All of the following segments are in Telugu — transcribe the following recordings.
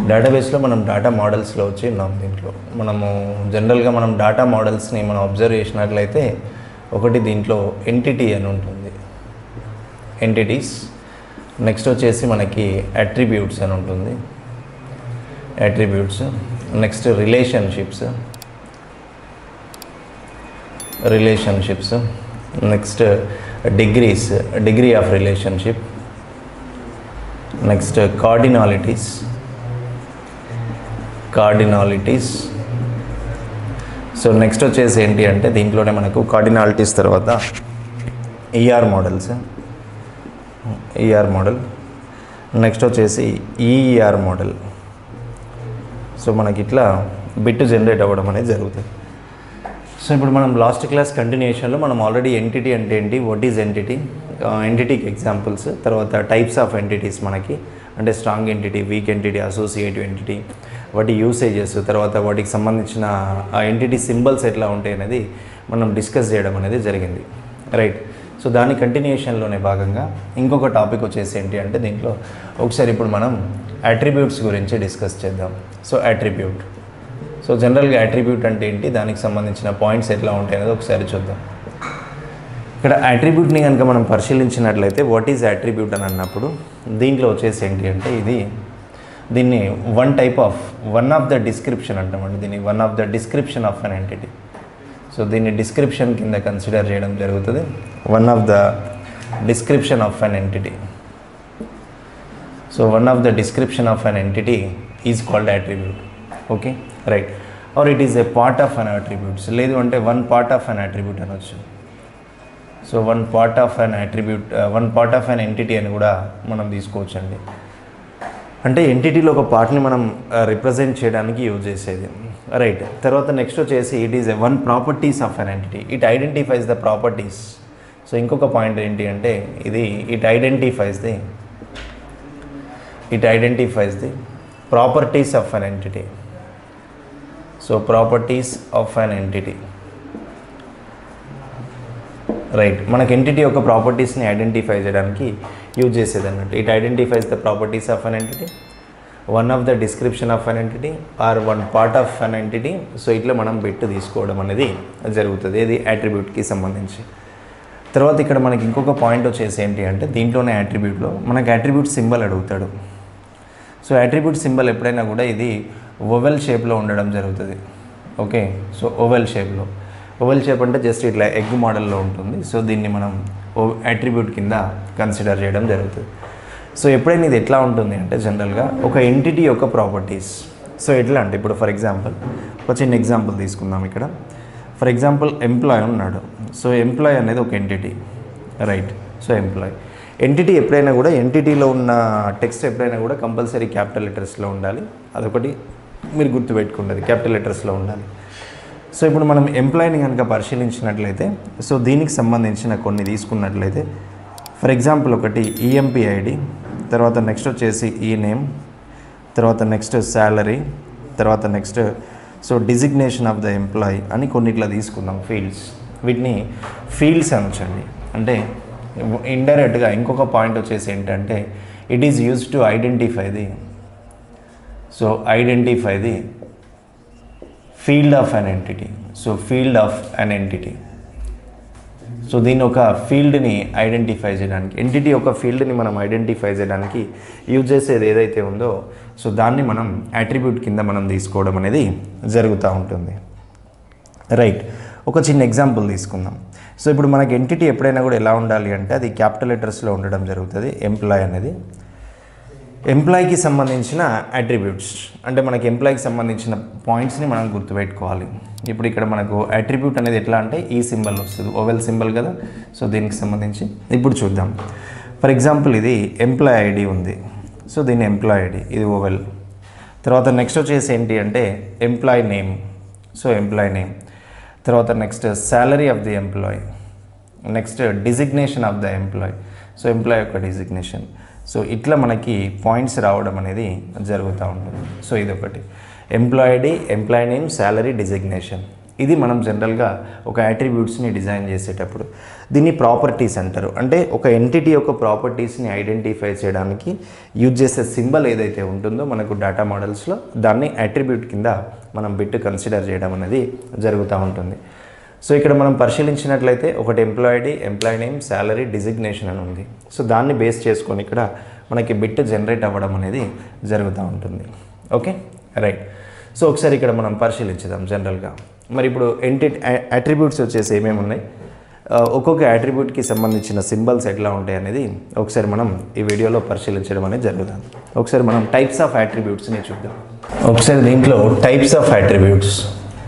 డేటాబేస్లో మనం డేటా మోడల్స్లో వచ్చి ఉన్నాం దీంట్లో మనము జనరల్గా మనం డేటా మోడల్స్ని మనం అబ్జర్వ్ చేసినట్లయితే ఒకటి దీంట్లో ఎంటిటీ అని ఉంటుంది ఎంటిటీస్ నెక్స్ట్ వచ్చేసి మనకి అట్రిబ్యూట్స్ అని ఉంటుంది attributes next relationships relationships next degrees degree of relationship next cardinalities cardinalities so next వచ్చేసి ఏంటి అంటే దీంట్లోనే మనకు కార్డినాలిటీస్ తర్వాత ER models ER model next వచ్చేసి ఈఈఆర్ మోడల్ సో మనకి ఇట్లా బిట్ జనరేట్ అవ్వడం అనేది జరుగుతుంది సో ఇప్పుడు మనం లాస్ట్ క్లాస్ కంటిన్యూషన్లో మనం ఆల్రెడీ ఎంటిటీ అంటే ఏంటి వాట్ ఈజ్ ఎంటిటీ ఎంటిటీకి ఎగ్జాంపుల్స్ తర్వాత టైప్స్ ఆఫ్ ఎంటిటీస్ మనకి అంటే strong entity weak entity associative entity వాటి యూసేజెస్ తర్వాత వాటికి సంబంధించిన ఆ ఎంటిటీ సింబల్స్ ఎట్లా ఉంటాయి అనేది మనం డిస్కస్ చేయడం అనేది జరిగింది రైట్ సో దాని కంటిన్యూషన్లోనే భాగంగా ఇంకొక టాపిక్ వచ్చేసి ఏంటి అంటే దీంట్లో ఒకసారి ఇప్పుడు మనం అట్రిబ్యూట్స్ గురించి డిస్కస్ చేద్దాం సో అట్రిబ్యూట్ సో జనరల్గా అట్రిబ్యూట్ అంటే ఏంటి దానికి సంబంధించిన పాయింట్స్ ఎట్లా ఉంటాయి అనేది ఒకసారి చూద్దాం ఇక్కడ అట్రిబ్యూట్ని కనుక మనం పరిశీలించినట్లయితే వాట్ ఈజ్ అట్రిబ్యూట్ అని అన్నప్పుడు దీంట్లో వచ్చేసి ఏంటి అంటే ఇది దీన్ని one type of one of the description అంటామండి దీన్ని one of the description of an entity so దీన్ని డిస్క్రిప్షన్ కింద కన్సిడర్ చేయడం జరుగుతుంది one of the description of an entity so one of the description of an entity is called attribute okay right or it is a part of an attributes లేదు అంటే one part of an attribute అనొచ్చు so one part of an attribute one part of an entity అని కూడా మనం తీసుకోవచ్చండి అంటే ఎంటిటీలో ఒక పార్ట్ని మనం రిప్రజెంట్ చేయడానికి యూజ్ చేసేది రైట్ తర్వాత నెక్స్ట్ వచ్చేసి it is a one properties of an entity it identifies the properties so ఇంకొక పాయింట్ ఏంటి అంటే ఇది it identifies the it identifies the properties of an entity so properties of an entity right మనకి ఎంటిటీ యొక్క ప్రాపర్టీస్ని ఐడెంటిఫై చేయడానికి యూజ్ చేసేది అన్నట్టు it identifies the properties of an entity one of the description of an entity or one part of an entity so ఇట్లా మనం బిట్ తీసుకోవడం అనేది జరుగుతుంది ఇది యాట్రిబ్యూట్కి సంబంధించి తర్వాత ఇక్కడ మనకి ఇంకొక పాయింట్ వచ్చేసి ఏంటి అంటే దీంట్లోనే యాట్రిబ్యూట్లో మనకి యాట్రిబ్యూట్ సింబల్ అడుగుతాడు సో యాట్రిబ్యూట్ సింబల్ ఎప్పుడైనా కూడా ఇది ఓవెల్ షేప్లో ఉండడం జరుగుతుంది ఓకే సో ఓవెల్ షేప్లో ఓవెల్ షేప్ అంటే జస్ట్ ఇట్లా ఎగ్ మోడల్లో ఉంటుంది సో దీన్ని మనం యాట్రిబ్యూట్ కింద కన్సిడర్ చేయడం జరుగుతుంది సో ఎప్పుడైనా ఇది ఎట్లా ఉంటుంది అంటే జనరల్గా ఒక ఎంటిటీ యొక్క ప్రాపర్టీస్ సో ఎట్లా అంటే ఇప్పుడు ఫర్ ఎగ్జాంపుల్ ఒక చిన్న ఎగ్జాంపుల్ తీసుకుందాం ఇక్కడ ఫర్ ఎగ్జాంపుల్ ఎంప్లాయ్ ఉన్నాడు సో ఎంప్లాయ్ అనేది ఒక entity right so employee entity ఎప్పుడైనా కూడా ఎంటిటీలో ఉన్న టెక్స్ట్ ఎప్పుడైనా కూడా కంపల్సరీ క్యాపిటల్ లెటర్స్లో ఉండాలి అదొకటి మీరు గుర్తుపెట్టుకున్నది క్యాపిటల్ లెటర్స్లో ఉండాలి సో ఇప్పుడు మనం ఎంప్లాయ్ని కనుక పరిశీలించినట్లయితే సో దీనికి సంబంధించిన కొన్ని తీసుకున్నట్లయితే ఫర్ ఎగ్జాంపుల్ ఒకటి ఈఎంపీ ఐడి తర్వాత నెక్స్ట్ వచ్చేసి ఈ నేమ్ తర్వాత నెక్స్ట్ శాలరీ తర్వాత next so designation of the employee అని కొన్నిట్లా తీసుకుందాం ఫీల్డ్స్ వీటిని ఫీల్డ్స్ అనొచ్చండి అంటే ఇండైరెక్ట్గా ఇంకొక పాయింట్ వచ్చేసి ఏంటంటే it is use to identify the so identify the field of an entity so field of an entity so దీన్ని ఒక ఫీల్డ్ని ఐడెంటిఫై చేయడానికి ఎంటిటీ ఒక ఫీల్డ్ని మనం ఐడెంటిఫై చేయడానికి యూజ్ చేసేది ఏదైతే ఉందో సో దాన్ని మనం అట్రిబ్యూట్ కింద మనం తీసుకోవడం అనేది జరుగుతూ ఉంటుంది రైట్ ఒక చిన్న ఎగ్జాంపుల్ తీసుకుందాం సో ఇప్పుడు మనకి ఎంటిటీ ఎప్పుడైనా కూడా ఎలా ఉండాలి అంటే అది క్యాపిటల్ లెటర్స్లో ఉండడం జరుగుతుంది ఎంప్లాయ్ అనేది ఎంప్లాయ్కి సంబంధించిన అట్రిబ్యూట్స్ అంటే మనకి ఎంప్లాయ్కి సంబంధించిన పాయింట్స్ని మనం గుర్తుపెట్టుకోవాలి ఇప్పుడు ఇక్కడ మనకు అట్రిబ్యూట్ అనేది ఎట్లా అంటే ఈ సింబల్ వస్తుంది ఓవెల్ సింబల్ కదా సో దీనికి సంబంధించి ఇప్పుడు చూద్దాం ఫర్ ఎగ్జాంపుల్ ఇది ఎంప్లాయ్ ఐడి ఉంది సో దీని ఎంప్లాయ్ ఐడి ఇది ఓవెల్ తర్వాత నెక్స్ట్ వచ్చేసి ఏంటి అంటే employee name so employee name తర్వాత next salary of the employee next designation of the employee so employee యొక్క డిజిగ్నేషన్ సో ఇట్లా మనకి పాయింట్స్ రావడం అనేది జరుగుతూ ఉంటుంది సో ఇదొకటి employee employee name salary designation ఇది మనం జనరల్గా ఒక యాట్రిబ్యూట్స్ని డిజైన్ చేసేటప్పుడు దీన్ని ప్రాపర్టీస్ అంటారు అంటే ఒక ఎంటిటీ యొక్క ప్రాపర్టీస్ని ఐడెంటిఫై చేయడానికి యూజ్ చేసే సింబల్ ఏదైతే ఉంటుందో మనకు డేటా మోడల్స్లో దాన్ని యాట్రిబ్యూట్ కింద మనం బిట్ కన్సిడర్ చేయడం అనేది జరుగుతూ ఉంటుంది సో ఇక్కడ మనం పరిశీలించినట్లయితే ఒకటి employee ID employee name salary designation అని ఉంది సో దాన్ని బేస్ చేసుకొని ఇక్కడ మనకి బిట్ జనరేట్ అవ్వడం అనేది జరుగుతూ ఉంటుంది ఓకే రైట్ సో ఒకసారి ఇక్కడ మనం పరిశీలించుదాం జనరల్గా మరి ఇప్పుడు ఎంటి అట్రిబ్యూట్స్ వచ్చేసి ఏమేమి ఉన్నాయి ఆ, ఒక్కొక్క అట్రిబ్యూట్కి సంబంధించిన సింబల్స్ ఎట్లా ఉంటాయి అనేది ఒకసారి మనం ఈ వీడియోలో పరిశీలించడం అనేది జరుగుతుంది ఒకసారి మనం టైప్స్ ఆఫ్ అట్రిబ్యూట్స్ని చూద్దాం ఒకసారి దీంట్లో టైప్స్ ఆఫ్ అట్రిబ్యూట్స్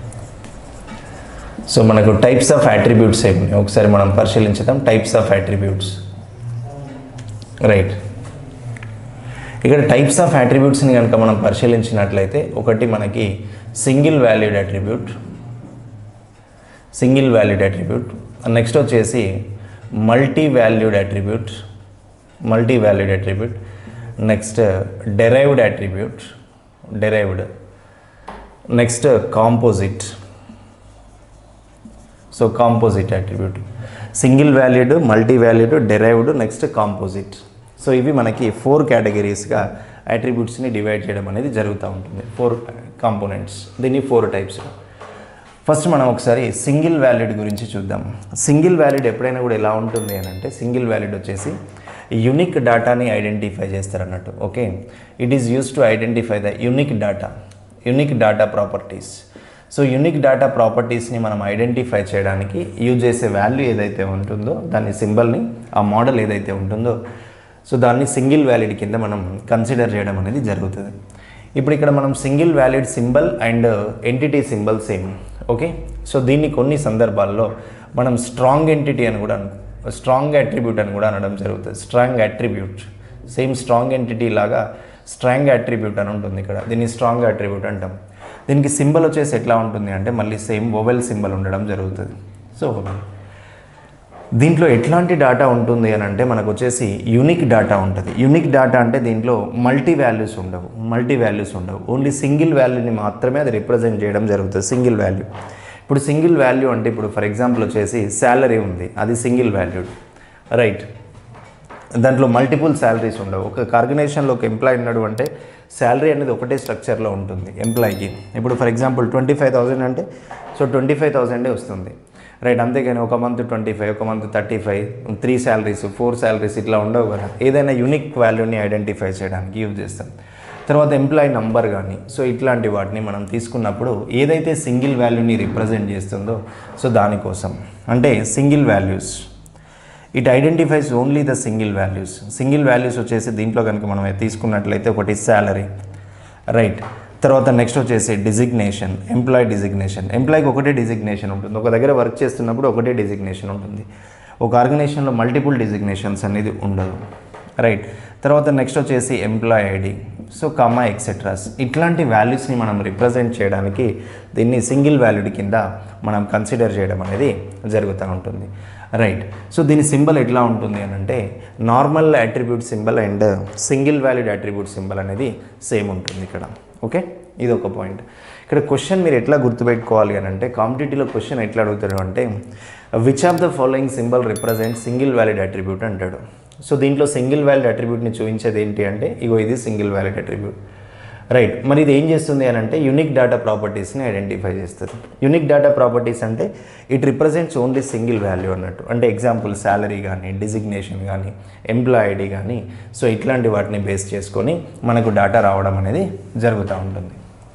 సో మనకు టైప్స్ ఆఫ్ అట్రిబ్యూట్స్ ఏమి ఒకసారి మనం పరిశీలించుదాం టైప్స్ ఆఫ్ అట్రిబ్యూట్స్ రైట్ ఇక్కడ టైప్స్ ఆఫ్ అట్రిబ్యూట్స్ని కనుక మనం పరిశీలించినట్లయితే ఒకటి మనకి single valued attribute single valued attribute next వచ్చేసి multi valued attribute multi valued attribute next derived attribute derived next composite so composite attribute single valued multi valued derived next composite so ఇవి మనకి ఫోర్ కేటగిరీస్గా అట్రిబ్యూట్స్ని డివైడ్ చేయడం అనేది జరుగుతూ ఉంటుంది ఫోర్ కాంపోనెంట్స్ దీన్ని ఫోర్ టైప్స్ ఫస్ట్ మనం ఒకసారి సింగిల్ వ్యాలిడ్ గురించి చూద్దాం సింగిల్ వ్యాలిడ్ ఎప్పుడైనా కూడా ఎలా ఉంటుంది అని అంటే సింగిల్ వ్యాలిడ్ వచ్చేసి యునిక్ డేటాని ఐడెంటిఫై చేస్తారు అన్నట్టు okay it is use to identify the unique data unique data properties so unique data ప్రాపర్టీస్ని మనం ఐడెంటిఫై చేయడానికి యూజ్ చేసే వాల్యూ ఏదైతే ఉంటుందో దాని సింబల్ని ఆ మోడల్ ఏదైతే ఉంటుందో సో దాన్ని సింగిల్ వ్యాలిడ్ కింద మనం కన్సిడర్ చేయడం అనేది జరుగుతుంది ఇప్పుడు ఇక్కడ మనం single valued symbol and entity symbol same okay so దీన్ని కొన్ని సందర్భాల్లో మనం స్ట్రాంగ్ ఎంటిటీ అని కూడా అను స్ట్రాంగ్ అట్రిబ్యూట్ అని కూడా అనడం జరుగుతుంది strong attribute same strong entity లాగా స్ట్రాంగ్ అట్రిబ్యూట్ అని ఉంటుంది ఇక్కడ దీన్ని స్ట్రాంగ్ అట్రిబ్యూట్ అంటాం దీనికి సింబల్ వచ్చేసి ఎట్లా ఉంటుంది అంటే మళ్ళీ సేమ్ ఓవెల్ సింబల్ ఉండడం జరుగుతుంది సో దీంట్లో ఎట్లాంటి డేటా ఉంటుంది అని అంటే మనకు వచ్చేసి యూనిక్ డేటా ఉంటుంది యూనిక్ డేటా అంటే దీంట్లో మల్టీ వాల్యూస్ ఉండవు మల్టీ వాల్యూస్ ఉండవు ఓన్లీ సింగిల్ వాల్యూని మాత్రమే అది రిప్రజెంట్ చేయడం జరుగుతుంది సింగిల్ వాల్యూ ఇప్పుడు సింగిల్ వాల్యూ అంటే ఇప్పుడు ఫర్ ఎగ్జాంపుల్ వచ్చేసి శాలరీ ఉంది అది సింగిల్ వాల్యూడ్ రైట్ దాంట్లో మల్టిపుల్ శాలరీస్ ఉండవు ఒక ఆర్గనైజేషన్లో ఒక ఎంప్లాయ్ ఉన్నాడు అంటే శాలరీ అనేది ఒకటే స్ట్రక్చర్లో ఉంటుంది ఎంప్లాయ్కి ఇప్పుడు for example twenty five thousand అంటే సో ట్వంటీ ఫైవ్ థౌసండే వస్తుంది రైట్ అంతేగాని ఒక మంత్ ట్వంటీ ఫైవ్ ఒక month thirty five three salaries four salaries ఇట్లా ఉండవు కదా ఏదైనా యూనిక్ వాల్యూని ఐడెంటిఫై చేయడానికి యూజ్ చేస్తాం తర్వాత ఎంప్లాయీ నంబర్ కానీ సో ఇట్లాంటి వాటిని మనం తీసుకున్నప్పుడు ఏదైతే సింగిల్ వాల్యూని రిప్రజెంట్ చేస్తుందో సో దానికోసం అంటే single values it identifies only the single values single values వచ్చేసి దీంట్లో కనుక మనం తీసుకున్నట్లయితే ఒకటి శాలరీ రైట్ తర్వాత నెక్స్ట్ వచ్చేసి డిజిగ్నేషన్ ఎంప్లాయ్ డిజిగ్నేషన్ ఎంప్లాయ్కి ఒకటే డిజిగ్నేషన్ ఉంటుంది ఒక దగ్గర వర్క్ చేస్తున్నప్పుడు ఒకటే డిజిగ్నేషన్ ఉంటుంది ఒక ఆర్గనైజేషన్లో మల్టిపుల్ డిజిగ్నేషన్స్ అనేది ఉండదు రైట్ తర్వాత నెక్స్ట్ వచ్చేసి employee ID so comma etceteras ఇట్లాంటి వాల్యూస్ని మనం రిప్రజెంట్ చేయడానికి దీన్ని సింగిల్ వాల్యూడ్ కింద మనం కన్సిడర్ చేయడం అనేది జరుగుతూ ఉంటుంది రైట్ సో దీని సింబల్ ఎట్లా ఉంటుంది అని అంటే normal attribute symbol and single valued attribute symbol అనేది సేమ్ ఉంటుంది ఇక్కడ ఓకే ఇది ఒక పాయింట్ ఇక్కడ క్వశ్చన్ మీరు ఎట్లా గుర్తుపెట్టుకోవాలి అని అంటే కాంపిటేటివ్లో క్వశ్చన్ ఎట్లా అడుగుతాడు అంటే which of the following symbol represent single valued attribute అంటాడు సో దీంట్లో సింగిల్ వ్యాలిడ్ అట్రిబ్యూట్ని చూపించేది ఏంటి అంటే ఇగో ఇది సింగిల్ వ్యాలిడ్ అట్రిబ్యూట్ రైట్ మరి ఇది ఏం చేస్తుంది అని అంటే యూనిక్ డేటా ప్రాపర్టీస్ని ఐడెంటిఫై చేస్తుంది యూనిక్ డేటా ప్రాపర్టీస్ అంటే it represents only single value అన్నట్టు అంటే ఎగ్జాంపుల్ శాలరీ కానీ డిజిగ్నేషన్ కానీ ఎంప్లాయ్ ఐడి కానీ సో ఇట్లాంటి వాటిని బేస్ చేసుకొని మనకు డేటా రావడం అనేది జరుగుతూ ఉంటుంది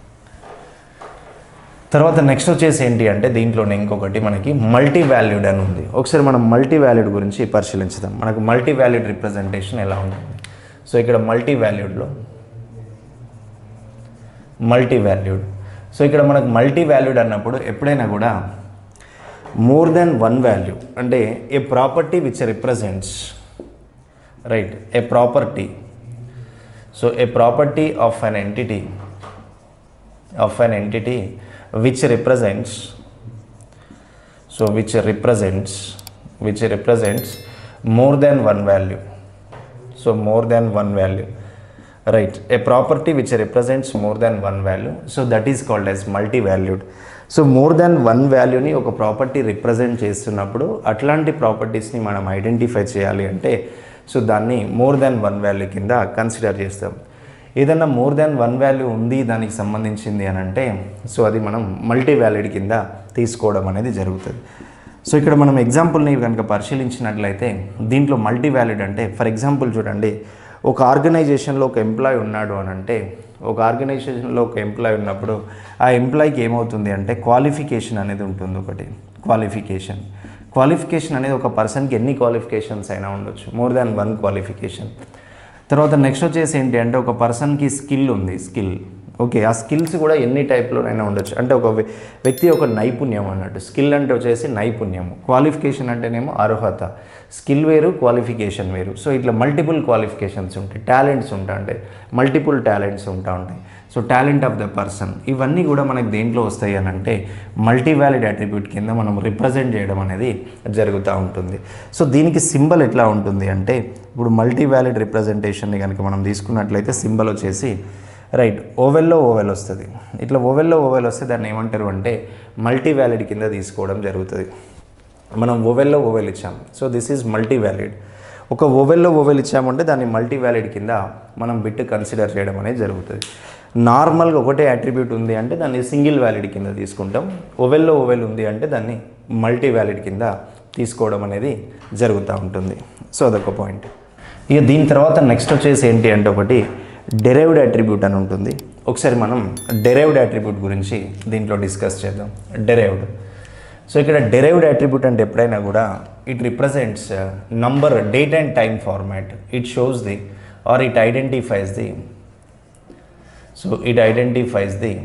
తర్వాత నెక్స్ట్ వచ్చేసి ఏంటి అంటే దీంట్లోనే ఇంకొకటి మనకి మల్టీ వాల్యూడ్ అని ఉంది ఒకసారి మనం మల్టీ వాల్యూడ్ గురించి పరిశీలించుదాం మనకు మల్టీ వాల్యూడ్ రిప్రజెంటేషన్ ఎలా ఉంటుంది సో ఇక్కడ మల్టీ వాల్యూడ్లో మల్టీ వాల్యూడ్ సో ఇక్కడ మనకు మల్టీ వాల్యూడ్ అన్నప్పుడు ఎప్పుడైనా కూడా మోర్ దెన్ వన్ వాల్యూ అంటే a property which represents right a property so a property of an entity of an entity which represents so which represents which represents more than one value so more than one value right a property which represents more than one value so that is called as multi-valued so more than one వాల్యూని ఒక ప్రాపర్టీ రిప్రజెంట్ చేస్తున్నప్పుడు అట్లాంటి ప్రాపర్టీస్ని మనం ఐడెంటిఫై చేయాలి అంటే సో దాన్ని మోర్ దాన్ వన్ వాల్యూ కింద కన్సిడర్ చేస్తాం ఏదన్నా మోర్ దాన్ వన్ వాల్యూ ఉంది దానికి సంబంధించింది అని అంటే సో అది మనం మల్టీ వ్యాలిడ్ కింద తీసుకోవడం అనేది జరుగుతుంది సో ఇక్కడ మనం ఎగ్జాంపుల్ని కనుక పరిశీలించినట్లయితే దీంట్లో మల్టీ వ్యాలిడ్ అంటే ఫర్ ఎగ్జాంపుల్ చూడండి ఒక ఆర్గనైజేషన్లో ఒక ఎంప్లాయ్ ఉన్నాడు అని అంటే ఒక ఆర్గనైజేషన్లో ఒక ఎంప్లాయ్ ఉన్నప్పుడు ఆ ఎంప్లాయ్కి ఏమవుతుంది అంటే క్వాలిఫికేషన్ అనేది ఉంటుంది ఒకటి క్వాలిఫికేషన్ క్వాలిఫికేషన్ అనేది ఒక పర్సన్కి ఎన్ని క్వాలిఫికేషన్స్ అయినా ఉండొచ్చు మోర్ దాన్ వన్ క్వాలిఫికేషన్ తర్వాత నెక్స్ట్ వచ్చేసి ఏంటి అంటే ఒక పర్సన్కి స్కిల్ ఉంది స్కిల్ ఓకే ఆ స్కిల్స్ కూడా ఎన్ని టైప్లోనైనా ఉండొచ్చు అంటే ఒక వ్య- వ్యక్తి ఒక నైపుణ్యం అన్నట్టు స్కిల్ అంటే వచ్చేసి నైపుణ్యం క్వాలిఫికేషన్ అంటేనేమో అర్హత స్కిల్ వేరు క్వాలిఫికేషన్ వేరు సో ఇట్లా మల్టిపుల్ క్వాలిఫికేషన్స్ ఉంటాయి టాలెంట్స్ ఉంటా ఉంటాయి మల్టిపుల్ టాలెంట్స్ ఉంటా ఉంటాయి so talent of the person ఇవన్నీ కూడా మనకు దేంట్లో వస్తాయి అని అంటే మల్టీ వ్యాలిడ్ అట్రిబ్యూట్ కింద మనం రిప్రజెంట్ చేయడం అనేది జరుగుతూ ఉంటుంది సో దీనికి సింబల్ ఎట్లా ఉంటుంది అంటే ఇప్పుడు మల్టీ వ్యాలిడ్ రిప్రజెంటేషన్ని కనుక మనం తీసుకున్నట్లయితే సింబల్ వచ్చేసి రైట్ ఓవెల్లో ఓవెల్ వస్తుంది ఇట్లా ఓవెల్లో ఓవెల్ వస్తే దాన్ని ఏమంటారు అంటే మల్టీ వ్యాలిడ్ కింద తీసుకోవడం జరుగుతుంది మనం ఓవెల్లో ఓవెల్ ఇచ్చాం so this is multi valid ఒక ఓవెల్లో ఓవెల్ ఇచ్చామంటే దాన్ని మల్టీ వ్యాలిడ్ కింద మనం బిట్ కన్సిడర్ చేయడం అనేది జరుగుతుంది నార్మల్గా ఒకటే అట్రిబ్యూట్ ఉంది అంటే దాన్ని సింగిల్ వ్యాలిడ్ కింద తీసుకుంటాం ఓవెల్లో ఓవెల్ ఉంది అంటే దాన్ని మల్టీ వ్యాలిడ్ కింద తీసుకోవడం అనేది జరుగుతూ ఉంటుంది సో అదొక పాయింట్ ఇక దీని తర్వాత నెక్స్ట్ వచ్చేసి ఏంటి అంటే ఒకటి డెరైవ్డ్ అట్రిబ్యూట్ అని ఉంటుంది ఒకసారి మనం డెరైవ్డ్ అట్రిబ్యూట్ గురించి దీంట్లో డిస్కస్ చేద్దాం డెరైవ్డ్ సో ఇక్కడ డెరైవ్డ్ అట్రిబ్యూట్ అంటే ఎప్పుడైనా కూడా it represents number date and time format it shows the or it identifies the so it identifies the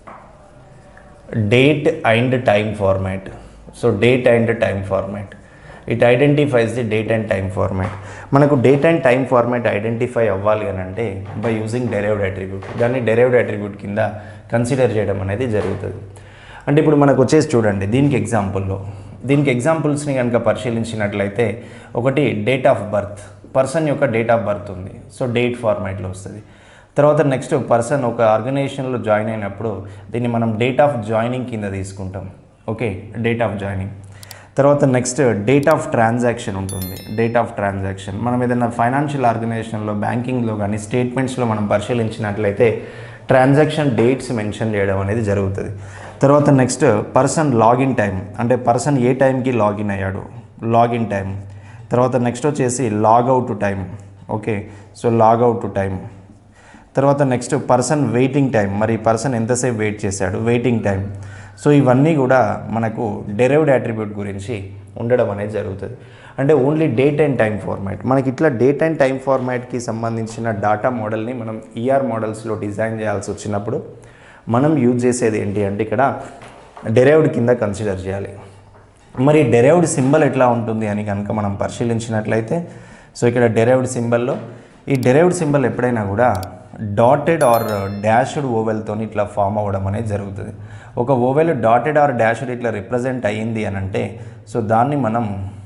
date and time format so date and time format it identifies the date and time format మనకు date and time format identify అవ్వాలి అని అంటే బై యూజింగ్ డెరైవ్డ్ అట్రిబ్యూట్ దాన్ని డెరైవ్డ్ అట్రిబ్యూట్ కింద కన్సిడర్ చేయడం అనేది జరుగుతుంది అంటే ఇప్పుడు మనకు వచ్చేసి చూడండి దీనికి ఎగ్జాంపుల్లో దీనికి ఎగ్జాంపుల్స్ని కనుక పరిశీలించినట్లయితే ఒకటి డేట్ ఆఫ్ బర్త్ పర్సన్ యొక్క డేట్ ఆఫ్ బర్త్ ఉంది సో డేట్ ఫార్మాట్లో వస్తుంది తర్వాత నెక్స్ట్ పర్సన్ ఒక ఆర్గనైజేషన్లో జాయిన్ అయినప్పుడు దీన్ని మనం డేట్ ఆఫ్ జాయినింగ్ కింద తీసుకుంటాం ఓకే డేట్ ఆఫ్ జాయినింగ్ తర్వాత నెక్స్ట్ డేట్ ఆఫ్ ట్రాన్సాక్షన్ ఉంటుంది డేట్ ఆఫ్ ట్రాన్సాక్షన్ మనం ఏదైనా ఫైనాన్షియల్ ఆర్గనైజేషన్లో బ్యాంకింగ్లో కానీ స్టేట్మెంట్స్లో మనం పరిశీలించినట్లయితే ట్రాన్సాక్షన్ డేట్స్ మెన్షన్ చేయడం అనేది జరుగుతుంది తర్వాత నెక్స్ట్ పర్సన్ లాగిన్ టైం అంటే పర్సన్ ఏ టైంకి లాగిన్ అయ్యాడు లాగిన్ టైం తర్వాత నెక్స్ట్ వచ్చేసి logout time okay so logout time తర్వాత నెక్స్ట్ పర్సన్ వెయిటింగ్ టైం మరి పర్సన్ ఎంతసేపు వెయిట్ చేశాడు వెయిటింగ్ టైం సో ఇవన్నీ కూడా మనకు డెరైవ్డ్ అట్రిబ్యూట్ గురించి ఉండడం అనేది జరుగుతుంది అంటే only date and time format మనకి ఇట్లా డేట్ అండ్ టైం ఫార్మాట్కి సంబంధించిన డాటా మోడల్ని మనం ఈఆర్ మోడల్స్లో డిజైన్ చేయాల్సి వచ్చినప్పుడు మనం యూజ్ చేసేది ఏంటి అంటే ఇక్కడ డెరైవ్డ్ కింద కన్సిడర్ చేయాలి మరి డెరైవ్డ్ సింబల్ ఎట్లా ఉంటుంది అని కనుక మనం పరిశీలించినట్లయితే సో ఇక్కడ డెరైవ్డ్ సింబల్లో ఈ డెరైవ్డ్ సింబల్ ఎప్పుడైనా కూడా డాటెడ్ ఆర్ డాష్డ్ ఓవెల్తో ఇట్లా ఫామ్ అవ్వడం అనేది జరుగుతుంది ఒక ఓవెల్ డాటెడ్ ఆర్ డాష్డ్ ఇట్లా రిప్రజెంట్ అయ్యింది అని అంటే సో దాన్ని మనం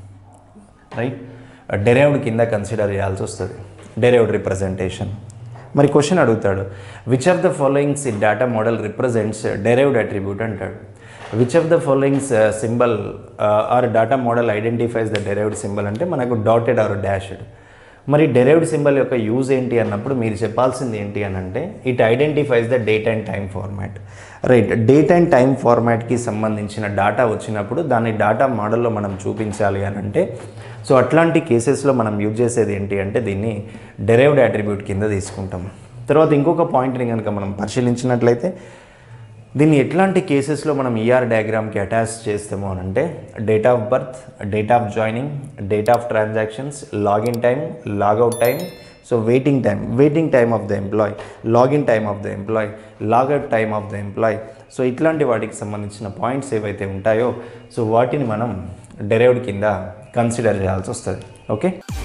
రైట్ డెరైవ్డ్ కింద కన్సిడర్ చేయాల్సి వస్తుంది డెరైవ్డ్ రిప్రజెంటేషన్ మరి క్వశ్చన్ అడుగుతాడు విచ్ ఆఫ్ ద ఫాలోయింగ్స్ ఈ data model represents derived attribute అంటాడు which of the followings symbol or data model identifies the derived symbol అంటే మనకు డాటెడ్ ఆర్ డాష్డ్ మరి డెరైవ్డ్ సింబల్ యొక్క యూజ్ ఏంటి అన్నప్పుడు మీరు చెప్పాల్సింది ఏంటి అని అంటే it identifies the date and time format right date and time ఫార్మాట్కి సంబంధించిన డాటా వచ్చినప్పుడు దాన్ని డాటా మోడల్లో మనం చూపించాలి అని అంటే సో అట్లాంటి కేసెస్లో మనం యూజ్ చేసేది ఏంటి అంటే దీన్ని డెరైవ్డ్ అట్రిబ్యూట్ కింద తీసుకుంటాం తర్వాత ఇంకొక పాయింట్ని కనుక మనం పరిశీలించినట్లయితే దీన్ని ఎట్లాంటి కేసెస్లో మనం ఈఆర్ డయాగ్రామ్కి అటాచ్ చేస్తాము అని అంటే date of birth date of joining date of transactions login time logout time so waiting time waiting time of the employee login time of the employee logout time of the employee so ఇట్లాంటి వాటికి సంబంధించిన పాయింట్స్ ఏవైతే ఉంటాయో సో వాటిని మనం డెరైవ్డ్ కింద కన్సిడర్ చేయాల్సి వస్తుంది ఓకే